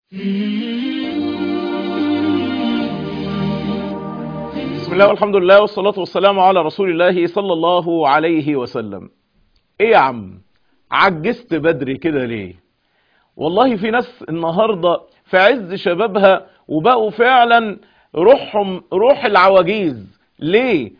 بسم الله والحمد لله والصلاة والسلام على رسول الله صلى الله عليه وسلم ايه يا عم عجزت بدري كده ليه والله في ناس النهاردة في عز شبابها وبقوا فعلا روحهم روح العواجيز ليه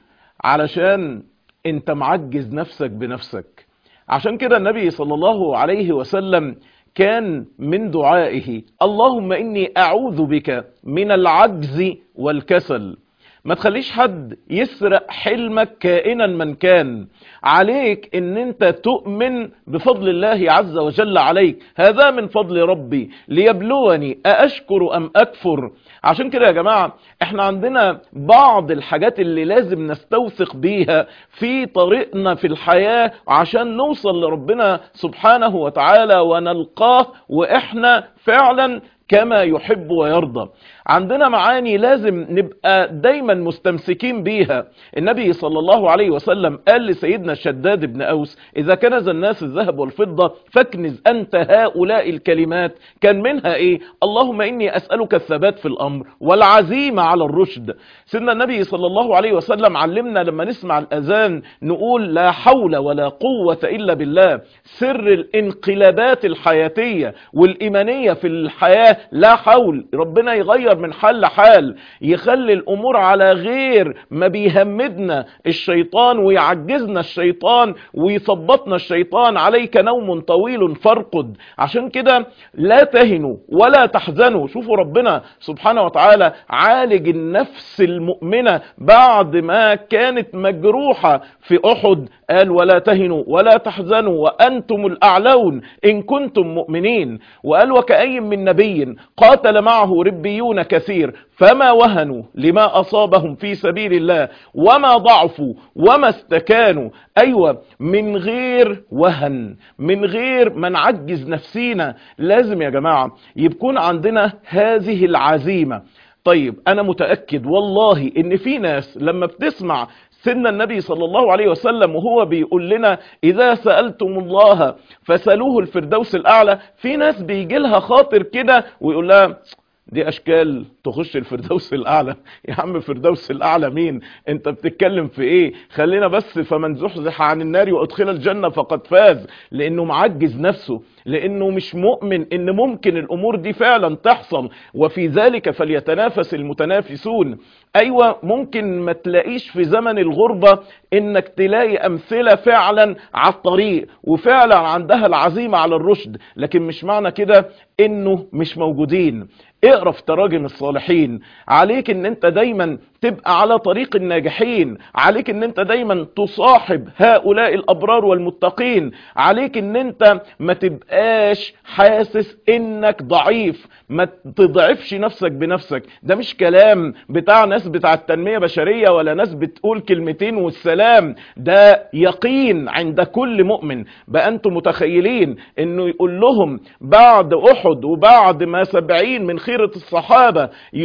علشان انت معجز نفسك بنفسك عشان كده النبي صلى الله عليه وسلم كان من دعائه اللهم إني أعوذ بك من العجز والكسل ما تخليش حد يسرق حلمك كائنا من كان عليك ان انت تؤمن بفضل الله عز وجل عليك هذا من فضل ربي ليبلوني أأشكر أم أكفر عشان كده يا جماعة احنا عندنا بعض الحاجات اللي لازم نستوثق بيها في طريقنا في الحياة عشان نوصل لربنا سبحانه وتعالى ونلقاه واحنا فعلا كما يحب ويرضى عندنا معاني لازم نبقى دايما مستمسكين بيها النبي صلى الله عليه وسلم قال لسيدنا الشداد بن أوس إذا كنز الناس الذهب والفضة فاكنز أنت هؤلاء الكلمات كان منها إيه اللهم إني أسألك الثبات في الأمر والعزيمة على الرشد سيدنا النبي صلى الله عليه وسلم علمنا لما نسمع الأذان نقول لا حول ولا قوة إلا بالله سر الانقلابات الحياتية والإيمانية في الحياة لا حول ربنا يغير من حال لحال يخلي الامور على غير ما بيهمدنا الشيطان ويعجزنا الشيطان ويثبطنا الشيطان عليك نوم طويل فارقد عشان كده لا تهنوا ولا تحزنوا شوفوا ربنا سبحانه وتعالى عالج النفس المؤمنة بعد ما كانت مجروحة في احد قال ولا تهنوا ولا تحزنوا وانتم الاعلون ان كنتم مؤمنين وقال وكأي من نبي قاتل معه ربيون كثير فما وهنوا لما أصابهم في سبيل الله وما ضعفوا وما استكانوا أيوة من غير وهن من غير ما نعجز نفسينا لازم يا جماعة يكون عندنا هذه العزيمة طيب أنا متأكد والله إن في ناس لما بتسمع سيدنا النبي صلى الله عليه وسلم وهو بيقول لنا إذا سألتم الله فسألوه الفردوس الأعلى في ناس بيجي لها خاطر كده ويقول لها دي اشكال تخش الفردوس الاعلى يا عم الفردوس الاعلى مين انت بتتكلم في ايه خلينا بس فمن زحزح عن النار وادخل الجنة فقد فاز لانه معجز نفسه لانه مش مؤمن ان ممكن الامور دي فعلا تحصل وفي ذلك فليتنافس المتنافسون ايوه ممكن ما تلاقيش في زمن الغربة انك تلاقي امثلة فعلا على الطريق وفعلا عندها العزيمة على الرشد لكن مش معنى كده انه مش موجودين اقرا في تراجم الصالحين عليك ان انت دايما تبقى على طريق الناجحين عليك ان انت دايما تصاحب هؤلاء الابرار والمتقين عليك ان انت ما تبقاش حاسس انك ضعيف ما تضعفش نفسك بنفسك ده مش كلام بتاع ناس بتاع التنمية بشرية ولا ناس بتقول كلمتين والسلام ده يقين عند كل مؤمن بقى انتم متخيلين انه يقول لهم بعد احد وبعد ما سبعين من خيرة الصحابة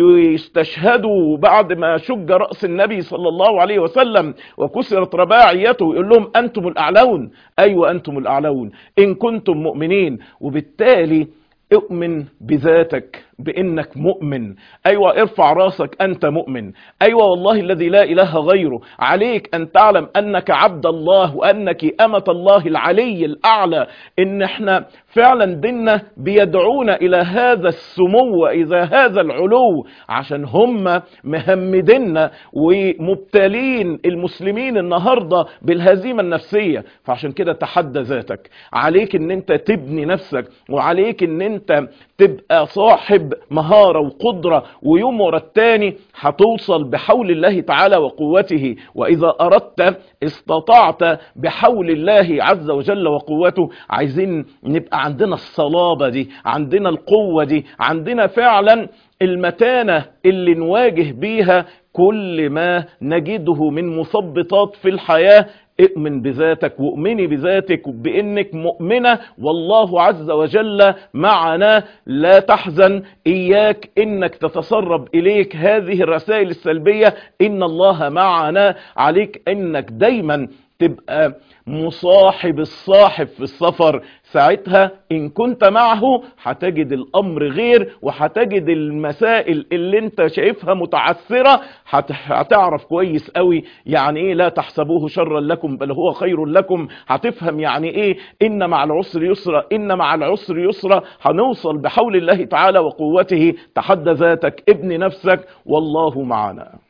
يستشهدوا بعد ما شج رأس النبي صلى الله عليه وسلم وكسرت رباعيته يقول لهم أنتم الأعلون أيوة أنتم الأعلون إن كنتم مؤمنين وبالتالي اؤمن بذاتك بانك مؤمن ايوه ارفع راسك انت مؤمن ايوه والله الذي لا اله غيره عليك ان تعلم انك عبد الله وانك امة الله العلي الاعلى ان احنا فعلا ديننا بيدعونا الى هذا السمو والى هذا العلو عشان هم مهمدنا ومبتلين المسلمين النهاردة بالهزيمة النفسية فعشان كده تحدى ذاتك عليك ان انت تبني نفسك وعليك ان انت تبقى صاحب مهارة وقدرة ويوم ورا التاني هتوصل بحول الله تعالى وقوته وإذا أردت استطعت بحول الله عز وجل وقوته عايزين نبقى عندنا الصلابة دي عندنا القوة دي عندنا فعلا المتانة اللي نواجه بيها كل ما نجده من مثبطات في الحياة اؤمن بذاتك وأؤمني بذاتك بأنك مؤمنة والله عز وجل معنا لا تحزن إياك إنك تتسرب إليك هذه الرسائل السلبية إن الله معنا عليك إنك دايما تبقى مصاحب الصاحب في السفر ساعتها ان كنت معه هتجد الامر غير وهتجد المسائل اللي انت شايفها متعثرة هت- هتعرف كويس قوي يعني ايه لا تحسبوه شرا لكم بل هو خير لكم هتفهم يعني ايه ان مع العسر يسرا ان مع العسر يسرا هنوصل بحول الله تعالى وقوته تحدى ذاتك ابن نفسك والله معنا